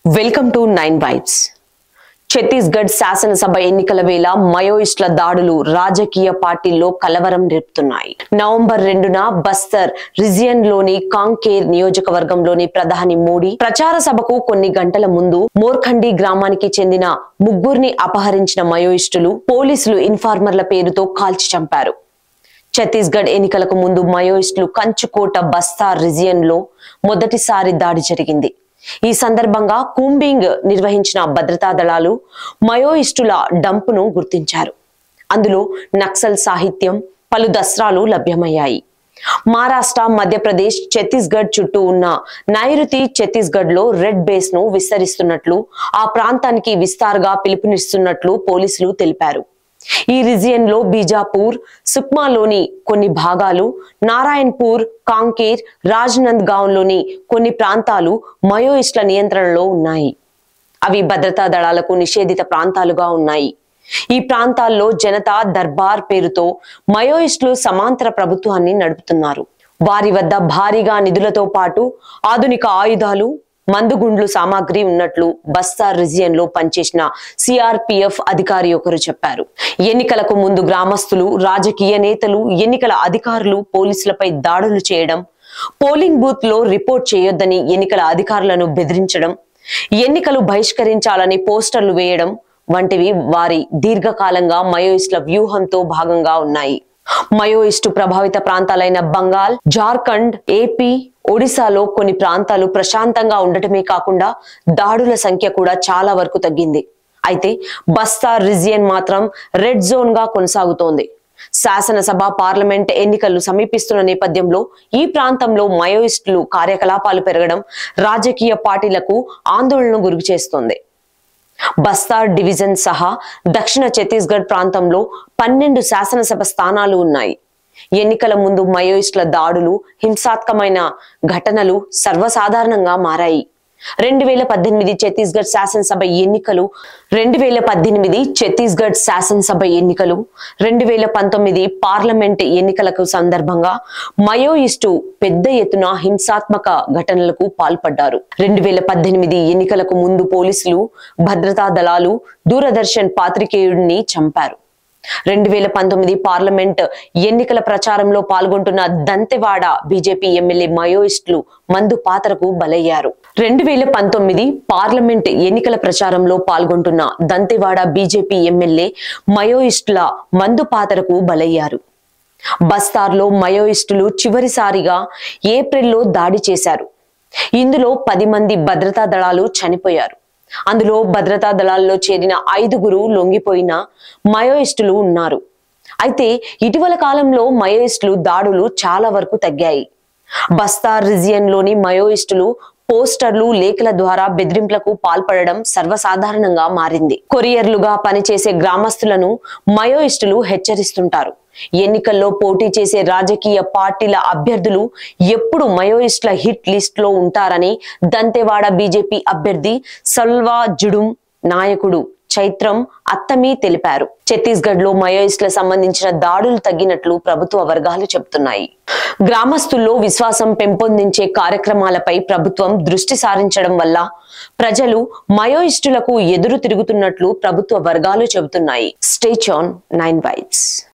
welcome to nine vibes Chhattisgarh శాసనసభ ఎన్నికల వేళ మయోయిస్టుల దాడులు రాజకీయ పార్టీల్లో కలవరం రేపుతున్నాయి నవంబర్ రెండున బస్తర్ రిజియన్ లోని కాంకేర్ నియోజకవర్గంలోని ప్రధాని మోడీ ప్రచార సభకు కొన్ని గంటల ముందు మోర్ఖండి గ్రామానికి చెందిన ముగ్గురిని అపహరించిన మయోయిస్టులు పోలీసులు ఇన్ఫార్మర్ల పేరుతో కాల్చి చంపారు ఛత్తీస్గఢ్ ఎన్నికలకు ముందు మయోయిస్టులు కంచుకోట బస్తార్ రిజియన్ లో మొదటిసారి దాడి జరిగింది ఈ సందర్భంగా కూంబింగ్ నిర్వహించిన భద్రతా దళాలు మయోయిస్టుల డంపును గుర్తించారు అందులో నక్సల్ సాహిత్యం పలు దస్త్రాలు లభ్యమయ్యాయి మహారాష్ట్ర మధ్యప్రదేశ్ ఛత్తీస్గఢ్ చుట్టూ ఉన్న నైరుతి ఛత్తీస్గఢ్ లో రెడ్ బేస్ ను విస్తరిస్తున్నట్లు ఆ ప్రాంతానికి విస్తారుగా పిలుపునిస్తున్నట్లు పోలీసులు తెలిపారు ఈ రిజియన్ లో బీజాపూర్ సుక్మాలోని కొన్ని భాగాలు నారాయణపూర్ కాంకేర్ రాజ్నంద్ గావ్ లోని కొన్ని ప్రాంతాలు మయోయిస్టుల నియంత్రణలో ఉన్నాయి అవి భద్రతా దళాలకు నిషేధిత ప్రాంతాలుగా ఉన్నాయి ఈ ప్రాంతాల్లో జనతా దర్బార్ పేరుతో మయోయిస్టులు సమాంతర ప్రభుత్వాన్ని నడుపుతున్నారు వారి వద్ద భారీగా నిధులతో పాటు ఆధునిక ఆయుధాలు మందుగుండ్లు సామాగ్రి ఉన్నట్లు బస్తార్ రిజియన్ లో పనిచేసిన సిఆర్పిఎఫ్ అధికారి ఒకరు చెప్పారు ఎన్నికలకు ముందు గ్రామస్తులు రాజకీయ నేతలు ఎన్నికల అధికారులు పోలీసులపై దాడులు చేయడం పోలింగ్ బూత్ లో రిపోర్ట్ చేయొద్దని ఎన్నికల అధికారులను బెదిరించడం ఎన్నికలు బహిష్కరించాలని పోస్టర్లు వేయడం వంటివి వారి దీర్ఘకాలంగా మయోయిస్టుల వ్యూహంతో భాగంగా ఉన్నాయి మయోయిస్టు ప్రభావిత ప్రాంతాలైన బంగాల్ జార్ఖండ్ ఏపీ ఒడిశాలో కొన్ని ప్రాంతాలు ప్రశాంతంగా ఉండటమే కాకుండా దాడుల సంఖ్య కూడా చాలా వరకు తగ్గింది అయితే బస్తార్ రిజియన్ మాత్రం రెడ్ జోన్ గా కొనసాగుతోంది శాసనసభ పార్లమెంట్ ఎన్నికలు సమీపిస్తున్న నేపథ్యంలో ఈ ప్రాంతంలో మయోయిస్టులు కార్యకలాపాలు పెరగడం రాజకీయ పార్టీలకు ఆందోళనను గురి చేస్తోంది బస్తార్ డివిజన్ సహా దక్షిణ ఛత్తీస్గఢ్ ప్రాంతంలో పన్నెండు శాసనసభ స్థానాలు ఉన్నాయి ఎన్నికల ముందు మయోయిస్టుల దాడులు హింసాత్మకమైన ఘటనలు సర్వసాధారణంగా మారాయి రెండు వేల పద్దెనిమిది ఛత్తీస్గఢ్ శాసనసభ ఎన్నికలు రెండు వేల పద్దెనిమిది ఛత్తీస్గఢ్ శాసనసభ ఎన్నికలు రెండు వేల పంతొమ్మిది పార్లమెంట్ ఎన్నికలకు సందర్భంగా మయోయిస్టు పెద్ద ఎత్తున హింసాత్మక ఘటనలకు పాల్పడ్డారు రెండు వేల పద్దెనిమిది ఎన్నికలకు ముందు పోలీసులు భద్రతా దళాలు దూరదర్శన్ పాత్రికేయుడిని చంపారు రెండు వేల పంతొమ్మిది పార్లమెంట్ ఎన్నికల ప్రచారంలో పాల్గొంటున్న దంతెవాడ బీజేపీ ఎమ్మెల్యే మయోయిస్టులు మందు పాత్రకు బలయ్యారు రెండు వేల పంతొమ్మిది పార్లమెంట్ ఎన్నికల ప్రచారంలో పాల్గొంటున్న దంతెవాడ బీజేపీ ఎమ్మెల్యే మయోయిస్టుల మందు పాత్రకు బలయ్యారు బస్తార్లో మయోయిస్టులు చివరిసారిగా ఏప్రిల్లో దాడి చేశారు ఇందులో పది మంది భద్రతా దళాలు చనిపోయారు అందులో భద్రతా దళాల్లో చేరిన ఐదుగురు లొంగిపోయిన మయోయిస్టులు ఉన్నారు అయితే ఇటీవల కాలంలో మయోయిస్టులు దాడులు చాలా వరకు తగ్గాయి బస్తార్ రిజియన్ లోని మయోయిస్టులు పోస్టర్లు లేఖల ద్వారా బెదిరింపులకు పాల్పడడం సర్వసాధారణంగా మారింది కొరియర్లుగా పనిచేసే గ్రామస్తులను మయోయిస్టులు హెచ్చరిస్తుంటారు ఎన్నికల్లో పోటీ చేసే రాజకీయ పార్టీల అభ్యర్థులు ఎప్పుడు మయోయిస్టుల హిట్ లిస్ట్ లో ఉంటారని దంతెవాడ బీజేపీ అభ్యర్థి సల్వా జుడుం నాయకుడు చైత్రం అత్తమి తెలిపారు ఛత్తీస్గఢ్ లో మయోయిస్టుల సంబంధించిన దాడులు తగ్గినట్లు ప్రభుత్వ వర్గాలు చెబుతున్నాయి గ్రామస్తుల్లో విశ్వాసం పెంపొందించే కార్యక్రమాలపై ప్రభుత్వం దృష్టి సారించడం వల్ల ప్రజలు మయోయిస్టులకు ఎదురు తిరుగుతున్నట్లు ప్రభుత్వ వర్గాలు చెబుతున్నాయి స్టేచ్ ఆన్ నైన్ వైబ్స్